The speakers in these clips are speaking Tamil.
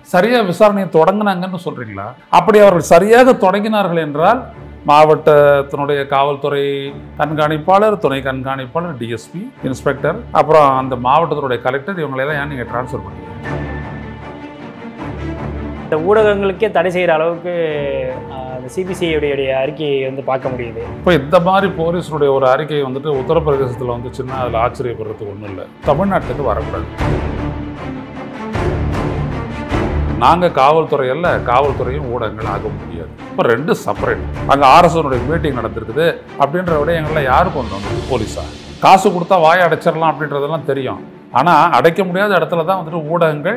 சரியாக விசாரணையை தொடங்கினாங்கன்னு சொல்கிறீங்களா அப்படி அவர்கள் சரியாக தொடங்கினார்கள் என்றால் மாவட்டத்தினுடைய காவல்துறை கண்காணிப்பாளர் துணை கண்காணிப்பாளர் டிஎஸ்பி இன்ஸ்பெக்டர் அப்புறம் அந்த மாவட்டத்தினுடைய கலெக்டர் இவங்களெல்லாம் ஏன் நீங்கள் ட்ரான்ஸ்ஃபர் பண்ணீங்க இந்த ஊடகங்களுக்கே தடை செய்கிற அளவுக்கு ஆஹ், இந்த சிபிசிஐடைய அறிக்கையை வந்து பார்க்க முடியுது இப்போ இந்த மாதிரி போலீஸுடைய ஒரு அறிக்கை வந்துட்டு உத்தரப்பிரதேசத்தில் வந்துச்சுன்னா அதில் ஆச்சரியப்படுறதுக்கு ஒன்றும் இல்லை தமிழ்நாட்டுக்கு வரக்கூடாது நாங்கள் காவல்துறை அல்ல காவல்துறையும் ஊடகங்கள் ஆக முடியாது இப்போ ரெண்டு செப்பரேட் அங்கே ஆர்எஸ்னுடைய மீட்டிங் நடந்திருக்குது அப்படின்ற விடயங்கள்லாம் யார் கொண்டு வந்தது போலீஸா காசு கொடுத்தா வாயை அடைச்சிடலாம் அப்படின்றதெல்லாம் தெரியும் ஆனால் அடைக்க முடியாத இடத்துல தான் வந்துட்டு ஊடகங்கள்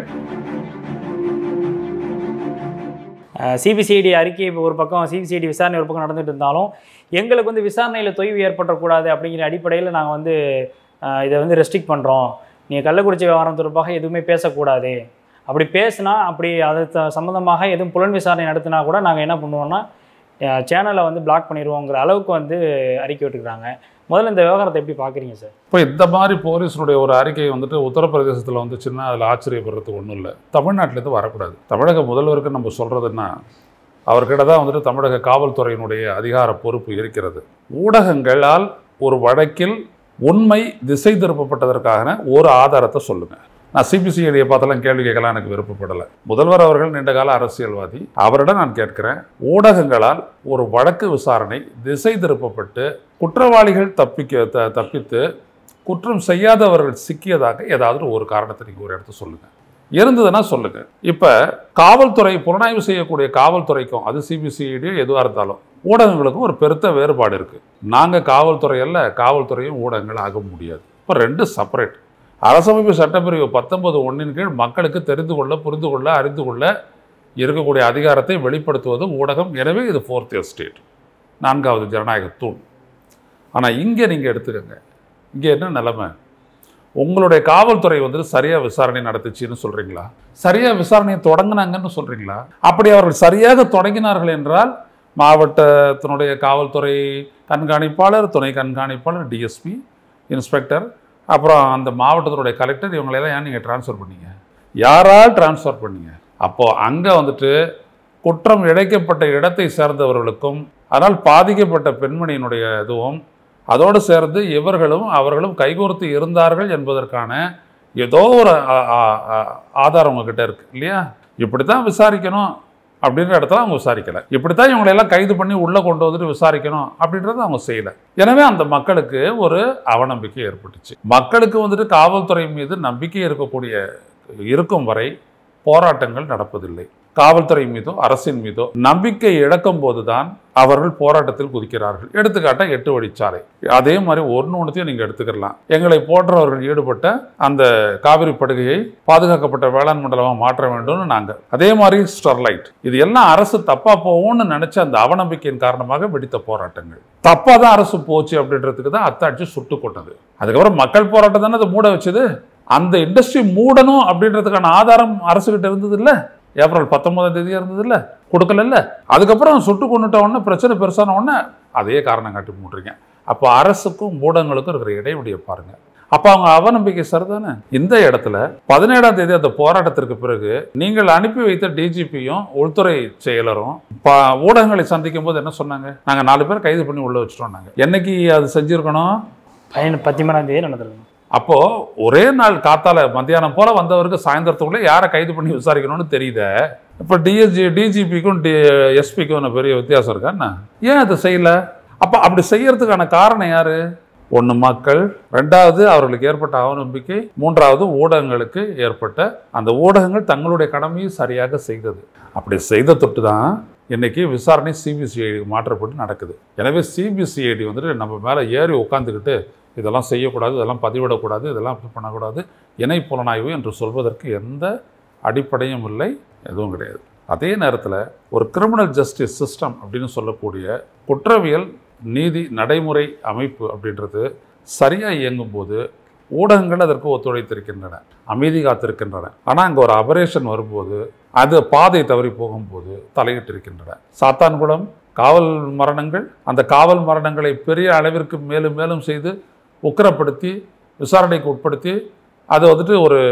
சிபிசிஐடி அறிக்கை இப்போ ஒரு பக்கம் சிபிசிஐடி விசாரணை ஒரு பக்கம் நடந்துட்டு இருந்தாலும் எங்களுக்கு வந்து விசாரணையில் தொய்வு ஏற்படக்கூடாது அப்படிங்கிற அடிப்படையில் நாங்கள் வந்து ஆஹ், இதை வந்து ரெஸ்ட்ரிக்ட் பண்ணுறோம் நீங்கள் கள்ளக்குறிச்சி விவகாரம் தொடர்பாக எதுவுமே பேசக்கூடாது அப்படி பேசுனா அப்படி அது த- சம்மந்தமாக எதுவும் புலன் விசாரணை நடத்தினா கூட நாங்கள் என்ன பண்ணுவோம்னா சேனலை வந்து பிளாக் பண்ணிடுவோங்கிற அளவுக்கு வந்து அறிக்கை விட்டுக்கிறாங்க முதல்ல இந்த விவகாரத்தை எப்படி பார்க்குறீங்க சார் இப்போ இந்த மாதிரி போலீஸுடைய ஒரு அறிக்கை வந்துட்டு உத்தரப்பிரதேசத்தில் வந்துச்சுன்னா அதில் ஆச்சரியப்படுறதுக்கு ஒன்றும் இல்லை தமிழ்நாட்டிலேருந்து வரக்கூடாது தமிழக முதல்வருக்கு நம்ம சொல்கிறதுன்னா அவர்கிட்ட தான் வந்துட்டு தமிழக காவல்துறையினுடைய அதிகார பொறுப்பு இருக்கிறது ஊடகங்களால் ஒரு வழக்கில் உண்மை திசை திருப்பப்பட்டதற்கான ஒரு ஆதாரத்தை சொல்லுங்கள் நான் சிபிசிஐடியை பார்த்தெல்லாம் கேள்வி கேட்கலாம் எனக்கு விருப்பப்படலை முதல்வர் அவர்கள் நீண்டகால அரசியல்வாதி அவரிடம் நான் கேட்கிறேன் ஊடகங்களால் ஒரு வழக்கு விசாரணை திசை திருப்பப்பட்டு குற்றவாளிகள் தப்பிக்க த தப்பித்து குற்றம் செய்யாதவர்கள் சிக்கியதாக ஏதாவது ஒரு காரணத்தை நீங்கள் ஒரு இடத்த சொல்லுங்கள் இருந்ததுன்னா சொல்லுங்க இப்போ காவல்துறை புலனாய்வு செய்யக்கூடிய காவல்துறைக்கும் அது சிபிசிஐடியோ எதுவாக இருந்தாலும் ஊடகங்களுக்கும் ஒரு பெருத்த வேறுபாடு இருக்குது நாங்கள் காவல்துறை அல்ல காவல்துறையும் ஊடகங்கள் ஆக முடியாது இப்போ ரெண்டு செப்பரேட் அரசமைப்பு சட்டப்பிரிவு பத்தொன்பது ஒன்றின் கீழ் மக்களுக்கு தெரிந்து கொள்ள புரிந்து கொள்ள அறிந்து கொள்ள இருக்கக்கூடிய அதிகாரத்தை வெளிப்படுத்துவது ஊடகம் எனவே இது ஃபோர்த் எஸ்டேட் நான்காவது ஜனநாயக தூண் ஆனால் இங்கே நீங்கள் எடுத்துக்கோங்க இங்கே என்ன நிலைமை உங்களுடைய காவல்துறை வந்துட்டு சரியாக விசாரணை நடத்துச்சுன்னு சொல்கிறீங்களா சரியாக விசாரணையை தொடங்கினாங்கன்னு சொல்கிறீங்களா அப்படி அவர்கள் சரியாக தொடங்கினார்கள் என்றால் மாவட்டத்தினுடைய காவல்துறை கண்காணிப்பாளர் துணை கண்காணிப்பாளர் டிஎஸ்பி இன்ஸ்பெக்டர் அப்புறம் அந்த மாவட்டத்தினுடைய கலெக்டர் இவங்களெல்லாம் ஏன் நீங்கள் ட்ரான்ஸ்ஃபர் பண்ணீங்க யாரால் ட்ரான்ஸ்ஃபர் பண்ணீங்க அப்போது அங்கே வந்துட்டு குற்றம் இழைக்கப்பட்ட இடத்தை சேர்ந்தவர்களுக்கும் அதனால் பாதிக்கப்பட்ட பெண்மணியினுடைய இதுவும் அதோடு சேர்ந்து இவர்களும் அவர்களும் கைகோர்த்து இருந்தார்கள் என்பதற்கான ஏதோ ஒரு ஆ- ஆ- ஆ- ஆதாரம் உங்ககிட்ட இருக்கு இல்லையா இப்படி தான் விசாரிக்கணும் அப்படின்ற இடத்துல அவங்க விசாரிக்கல இப்படித்தான் இவங்களை எல்லாம் கைது பண்ணி உள்ளே கொண்டு வந்துட்டு விசாரிக்கணும் அப்படின்றத அவங்க செய்யல எனவே அந்த மக்களுக்கு ஒரு அவநம்பிக்கை ஏற்பட்டுச்சு மக்களுக்கு வந்துட்டு காவல்துறை மீது நம்பிக்கை இருக்கக்கூடிய இருக்கும் வரை போராட்டங்கள் நடப்பதில்லை காவல்துறை மீதோ அரசின் மீதோ நம்பிக்கை இழக்கும் போதுதான் அவர்கள் போராட்டத்தில் குதிக்கிறார்கள் எடுத்துக்காட்ட எட்டு வழிச்சாலை அதே மாதிரி ஒன்று ஒன்றுத்தையும் நீங்கள் எடுத்துக்கலாம் எங்களை போன்றவர்கள் ஈடுபட்ட அந்த காவிரி படுகையை பாதுகாக்கப்பட்ட வேளாண் மண்டலமாக மாற்ற வேண்டும்னு நாங்கள் அதே மாதிரி ஸ்டெர்லைட் இது எல்லாம் அரசு தப்பா போகும்னு நினைச்ச அந்த அவநம்பிக்கையின் காரணமாக வெடித்த போராட்டங்கள் தப்பா தான் அரசு போச்சு அப்படின்றதுக்கு தான் அத்தாட்சி சுட்டு கொண்டது அதுக்கப்புறம் மக்கள் போராட்டம் தானே அதை மூட வச்சது அந்த இண்டஸ்ட்ரி மூடணும் அப்படின்றதுக்கான ஆதாரம் அரசுகிட்ட இருந்தது இல்ல ஏப்ரல் பத்தொன்பதாம் தேதியா இருந்தது இல்ல கொடுக்கல அதுக்கப்புறம் சுட்டு கொண்டுட்ட உடனே பிரச்சனை பெருசான உடனே அதே காரணம் காட்டி மூடுறீங்க அப்போ அரசுக்கும் ஊடகங்களுக்கும் இருக்கிற இடைவெளியை பாருங்க அப்போ அவங்க அவநம்பிக்கை சரிதானே இந்த இடத்துல பதினேழாம் தேதி அந்த போராட்டத்திற்கு பிறகு நீங்கள் அனுப்பி வைத்த டிஜிபியும் உள்துறை செயலரும் ப- ஊடகங்களை சந்திக்கும் போது என்ன சொன்னாங்க நாங்கள் நாலு பேர் கைது பண்ணி உள்ள வச்சிட்டோம் நாங்கள் என்னைக்கு அது செஞ்சிருக்கணும் பதின பத்திமூணாம் தேதி நடந்திருக்கும் அப்போ ஒரே நாள் காத்தால மத்தியானம் போல வந்தவருக்கு சாயந்தரத்துக்குள்ள யாரை கைது பண்ணி விசாரிக்கணும்னு தெரியுதே இப்போ டிஎஸ்ஜி டிஜிபிக்கும் டி எஸ்பிக்கும் பெரிய வித்தியாசம் இருக்கா என்ன ஏன் அதை செய்யல அப்போ அப்படி செய்யறதுக்கான காரணம் யாரு ஒன்று மக்கள் ரெண்டாவது அவர்களுக்கு ஏற்பட்ட அவநம்பிக்கை மூன்றாவது ஊடகங்களுக்கு ஏற்பட்ட அந்த ஊடகங்கள் தங்களுடைய கடமையை சரியாக செய்தது அப்படி செய்த தொட்டு தான் இன்னைக்கு விசாரணை சிபிசிஐடி மாற்றப்பட்டு நடக்குது எனவே சிபிசிஐடி வந்துட்டு நம்ம மேலே ஏறி உட்காந்துக்கிட்டு இதெல்லாம் செய்யக்கூடாது இதெல்லாம் பதிவிடக்கூடாது இதெல்லாம் இப்படி பண்ணக்கூடாது இணை புலனாய்வு என்று சொல்வதற்கு எந்த அடிப்படையும் இல்லை எதுவும் கிடையாது அதே நேரத்தில் ஒரு கிரிமினல் ஜஸ்டிஸ் சிஸ்டம் அப்படின்னு சொல்லக்கூடிய குற்றவியல் நீதி நடைமுறை அமைப்பு அப்படின்றது சரியாக இயங்கும்போது ஊடகங்கள் அதற்கு ஒத்துழைத்திருக்கின்றன அமைதி காத்திருக்கின்றன ஆனால் அங்கே ஒரு அபரேஷன் வரும்போது அது பாதை தவறி போகும்போது தலையிட்டிருக்கின்றன சாத்தான்குளம் காவல் மரணங்கள் அந்த காவல் மரணங்களை பெரிய அளவிற்கு மேலும் மேலும் செய்து உக்கிரப்படுத்தி விசாரணைக்கு உட்படுத்தி அதை வந்துட்டு ஒரு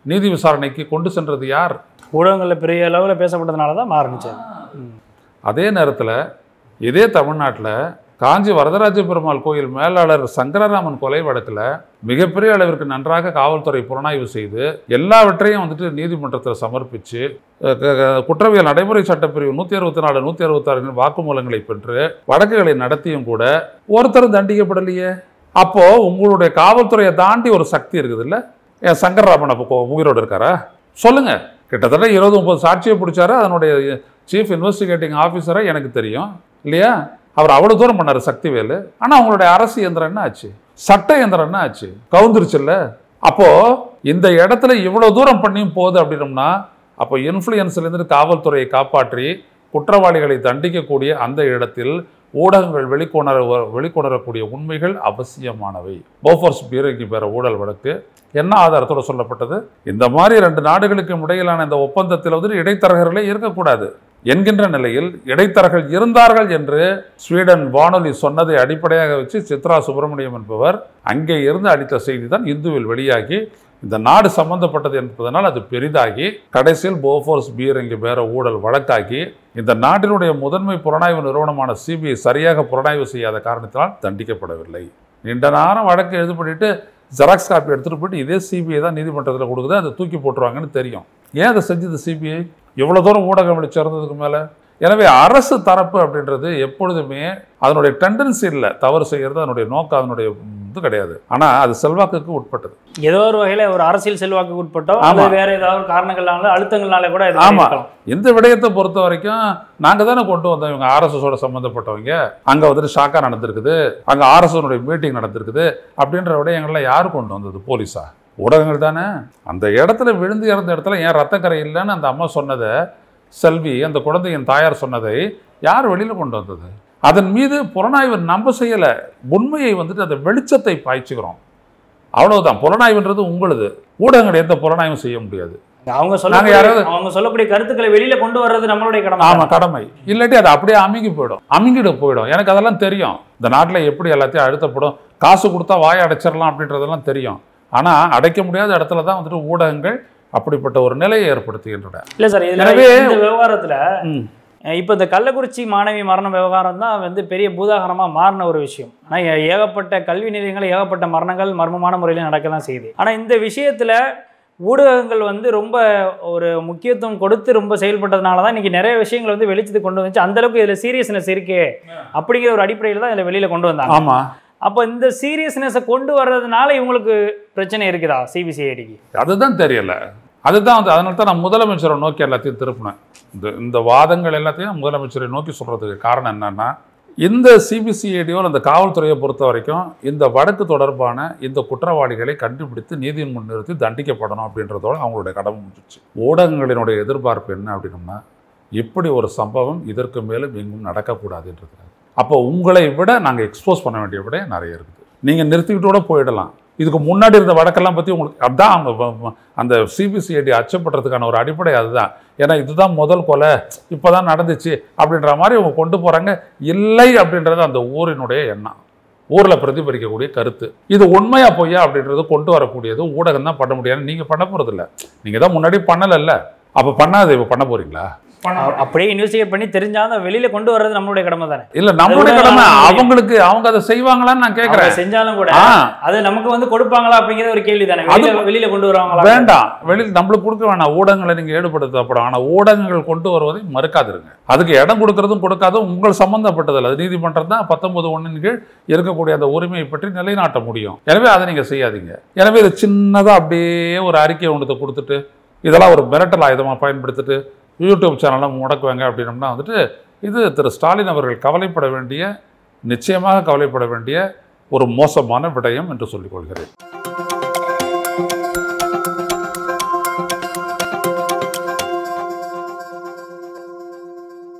நீதி விசாரணைக்கு கொண்டு சென்றது யார் ஊடகங்களில் பெரிய அளவில் பேசப்பட்டதுனால தான் மாறுனுச்சு அது. ம். அதே நேரத்தில் இதே தமிழ்நாட்டில் காஞ்சி வரதராஜ பெருமாள் கோயில் மேலாளர் சங்கரராமன் கொலை வழக்கில் மிகப்பெரிய அளவிற்கு நன்றாக காவல்துறை புலனாய்வு செய்து எல்லாவற்றையும் வந்துட்டு நீதிமன்றத்தில் சமர்ப்பித்து அஹ், க- க- குற்றவியல் நடைமுறை சட்டப்பிரிவு நூற்றி அறுபத்தி நாலு நூற்றி அறுபத்தாறு வாக்குமூலங்களை பெற்று வழக்குகளை நடத்தியும் கூட ஒருத்தரும் தண்டிக்கப்படலையே அப்போ உங்களுடைய காவல்துறையை தாண்டி ஒரு சக்தி இருக்குது இல்ல என் சங்கரராமன் அப்போ கோ- உயிரோடு இருக்காரா சொல்லுங்க கிட்டத்தட்ட இருபது முப்பது சாட்சியை பிடிச்சாரு அதனுடைய சீஃப் இன்வெஸ்டிகேட்டிங் ஆஃபீஸரை எனக்கு தெரியும் இல்லையா அவர் அவ்வளோ தூரம் பண்ணார் சக்திவேலு ஆனால் அவங்களுடைய அரசு இயந்திரம் என்ன ஆச்சு சட்ட இயந்திரம் என்ன ஆச்சு கவுந்துருச்சுல்ல அப்போ இந்த இடத்துல இவ்வளோ தூரம் பண்ணியும் போகுது அப்படின்னம்னா அப்போ இன்ஃப்ளூயன்ஸ்லேருந்து காவல்துறையை காப்பாற்றி குற்றவாளிகளை தண்டிக்கக்கூடிய அந்த இடத்தில் ஊடகங்கள் வெளிக்கொணர வெளிக்கொணரக்கூடிய உண்மைகள் அவசியமானவை போஃபோர்ஸ் பீரங்கி பெற ஊழல் வழக்கு என்ன ஆதாரத்தோட சொல்லப்பட்டது இந்த மாதிரி ரெண்டு நாடுகளுக்கும் இடையிலான இந்த ஒப்பந்தத்தில் வந்து இடைத்தரகர்களே இருக்கக்கூடாது என்கின்ற நிலையில் இடைத்தரகர்கள் இருந்தார்கள் என்று ஸ்வீடன் வானொலி சொன்னதை அடிப்படையாக வச்சு சித்ரா சுப்பிரமணியம் என்பவர் அங்கே இருந்து அளித்த செய்தி தான் இந்துவில் வெளியாகி இந்த நாடு சம்பந்தப்பட்டது என்பதனால் அது பெரிதாகி கடைசியில் போஃபோர்ஸ் பீரங்கி பேர ஊழல் வழக்காகி இந்த நாட்டினுடைய முதன்மை புலனாய்வு நிறுவனமான சிபிஐ சரியாக புலனாய்வு செய்யாத காரணத்தினால் தண்டிக்கப்படவில்லை நீண்ட நேரம் வழக்கு எழுது பண்ணிட்டு ஜெராக்ஸ் காப்பி எடுத்துகிட்டு போயிட்டு இதே சிபிஐ தான் நீதிமன்றத்தில் கொடுக்குது அதை தூக்கி போட்டுருவாங்கன்னு தெரியும் ஏன் அதை செஞ்சது சிபிஐ இவ்வளோ தூரம் ஊடகம் வெளிச்சேர்ந்ததுக்கு மேலே எனவே அரசு தரப்பு அப்படின்றது எப்பொழுதுமே அதனுடைய டெண்டன்சி இல்லை தவறு செய்கிறது அதனுடைய நோக்கம் அதனுடைய இது கிடையாது ஆனால் அது செல்வாக்குக்கு உட்பட்டது ஏதோ ஒரு வகையில் ஒரு அரசியல் செல்வாக்கு உட்பட்டோ ஆமா. அல்லது வேற ஏதாவது ஒரு காரணங்களால அழுத்தங்களால கூட இது ஆமா. இருக்கலாம். இந்த விடயத்தை பொறுத்த வரைக்கும் நாங்கள் தானே கொண்டு வந்தோம் இவங்க ஆர்எஸ்எஸோட சம்மந்தப்பட்டவங்க அங்கே வந்துட்டு ஷாக்கா நடந்திருக்குது அங்கே ஆர்எஸ்எனுடைய மீட்டிங் நடந்திருக்குது அப்படின்ற விடயங்கள்லாம் யார் கொண்டு வந்தது போலீஸா ஊடகங்கள் தானே அந்த இடத்துல விழுந்து இறந்த இடத்துல ஏன் ரத்தக்கரை இல்லைன்னு அந்த அம்மா சொன்னதை செல்வி அந்த குழந்தையின் தாயார் சொன்னதை யார் வெளியில் கொண்டு வந்தது அதன் மீது புலனாய்வு நம்ம செய்யலை உண்மையை வந்துட்டு அந்த வெளிச்சத்தை பாய்ச்சுக்கிறோம் அவ்வளவுதான் புலனாய்வுன்றது உங்களுது ஊடகங்கள் எந்த புலனாய்வும் செய்ய முடியாது அவங்க சொல்லக்கூடிய யாராவது- அவங்க சொல்லக்கூடிய கருத்துக்களை வெளியில கொண்டு வர்றது நம்மளுடைய கடமை ஆமா கடமை இல்லாட்டி அது அப்படியே அமுங்கி போயிடும் அமுங்கிட்டு போயிடும் எனக்கு அதெல்லாம் தெரியும் இந்த நாட்டில் எப்படி எல்லாத்தையும் அழுத்தப்படும் காசு கொடுத்தா வாயை அடைச்சிடலாம் அப்படின்றதெல்லாம் தெரியும் ஆனா அடைக்க முடியாத இடத்துல தான் வந்துட்டு ஊடகங்கள் அப்படிப்பட்ட ஒரு நிலையை ஏற்படுத்துகின்றன இல்ல சார் இதுல எனவே- இந்த விவகாரத்துல ம். அஹ் இப்ப இந்த கள்ளக்குறிச்சி மாணவி மரண விவகாரம் தான் வந்து பெரிய பூதாகரமா மாறின ஒரு விஷயம் ஆனா ஏ- ஏகப்பட்ட கல்வி நிலையங்கள் ஏகப்பட்ட மரணங்கள் மர்மமான முறையில் நடக்க தான் செய்யுது ஆனா இந்த விஷயத்துல ஊடகங்கள் வந்து ரொம்ப ஒரு முக்கியத்துவம் கொடுத்து ரொம்ப செயல்பட்டதுனால தான் இன்னைக்கு நிறைய விஷயங்கள் வந்து வெளிச்சத்துக்கு கொண்டு வந்துச்சு அந்த அளவுக்கு இதுல சீரியஸ்னஸ் இருக்கு அப்படிங்கிற ஒரு அடிப்படையில் தான் இதில் வெளியில கொண்டு வந்தாங்க ஆமா அப்போ இந்த சீரியஸ்னஸை கொண்டு வர்றதுனால இவங்களுக்கு பிரச்சனை இருக்குதா சிபிசிஐடிக்கு அதுதான் தெரியல அதுதான் வந்து அதனால தான் நான் முதலமைச்சரை நோக்கி எல்லாத்தையும் திருப்பினேன் இந்த இந்த வாதங்கள் எல்லாத்தையும் முதலமைச்சரை நோக்கி சொல்றதுக்கு காரணம் என்னன்னா இந்த சிபிசிஐடியோ அந்த காவல்துறையை பொறுத்த வரைக்கும் இந்த வழக்கு தொடர்பான இந்த குற்றவாளிகளை கண்டுபிடித்து நீதியின் முன் நிறுத்தி தண்டிக்கப்படணும் அப்படின்றதோட அவங்களுடைய கடமை முடிஞ்சிச்சு ஊடகங்களினுடைய எதிர்பார்ப்பு என்ன அப்படின்னம்னா இப்படி ஒரு சம்பவம் இதற்கு மேலும் எங்கும் நடக்கக்கூடாதுன்றது அப்போ உங்களை விட நாங்கள் எக்ஸ்போஸ் பண்ண வேண்டிய விட நிறைய இருக்குது நீங்கள் நிறுத்திக்கிட்டு கூட போயிடலாம் இதுக்கு முன்னாடி இருந்த வழக்கெல்லாம் பற்றி உங்களுக்கு அதான் அவங்க வ- வ- அந்த சிபிசிஐடி அச்சப்படுறதுக்கான ஒரு அடிப்படை அதுதான் ஏன்னா இதுதான் முதல் கொலை இப்போ தான் நடந்துச்சு அப்படின்ற மாதிரி அவங்க கொண்டு போகிறாங்க இல்லை அப்படின்றது அந்த ஊரினுடைய எண்ணம் ஊரில் பிரதிபலிக்கக்கூடிய கருத்து இது உண்மையா பொய்யா அப்படின்றது கொண்டு வரக்கூடியது ஊடகம் தான் பண்ண முடியாது நீங்கள் பண்ண போகிறதில்ல நீங்கள் தான் முன்னாடி பண்ணலைல்ல அப்போ பண்ணாது இப்போ பண்ண போகிறீங்களா அப்படியே இன்வெஸ்டிகேட் பண்ணி தெரிஞ்சாலும் வெளியில கொண்டு வர்றது நம்மளுடைய கடமை தானே இல்லை நம்மளுடைய அது கடமை ஊடகம் அவங்களுக்கு அவங்க அதை செய்வாங்களான்னு நான் கேட்குறேன் அவங்க செஞ்சாலும் கூட ஆ அது நமக்கு வந்து கொடுப்பாங்களா அப்படிங்கிறது ஒரு கேள்வி தானே வெளியில வெளியில கொண்டு வருவாங்களா வேண்டாம் வெளியில் நம்மளுக்கு கொடுக்க வேணாம் ஊடகங்களை நீங்கள் ஈடுபடுத்தப்படும் ஆனால் ஊடகங்கள் கொண்டு வருவதை மறுக்காதிருங்க அதுக்கு இடம் கொடுக்கறதும் கொடுக்காதும் உங்கள் சம்பந்தப்பட்டதில்லை அது நீதிமன்றம் தான் பத்தொன்பது ஒன்றின் கீழ் இருக்கக்கூடிய அந்த உரிமையை பற்றி நிலைநாட்ட முடியும் எனவே அதை நீங்கள் செய்யாதீங்க எனவே இது சின்னதாக அப்படியே ஒரு அறிக்கை ஒன்றத்தை கொடுத்துட்டு இதெல்லாம் ஒரு மிரட்டல் ஆயுதமாக பயன்படுத்திட்டு யூடியூப் சேனலாம் முடக்குவாங்க அப்படின்னம்னா வந்துட்டு இது திரு ஸ்டாலின் அவர்கள் கவலைப்பட வேண்டிய நிச்சயமாக கவலைப்பட வேண்டிய ஒரு மோசமான விடயம் என்று சொல்லிக் கொள்கிறேன்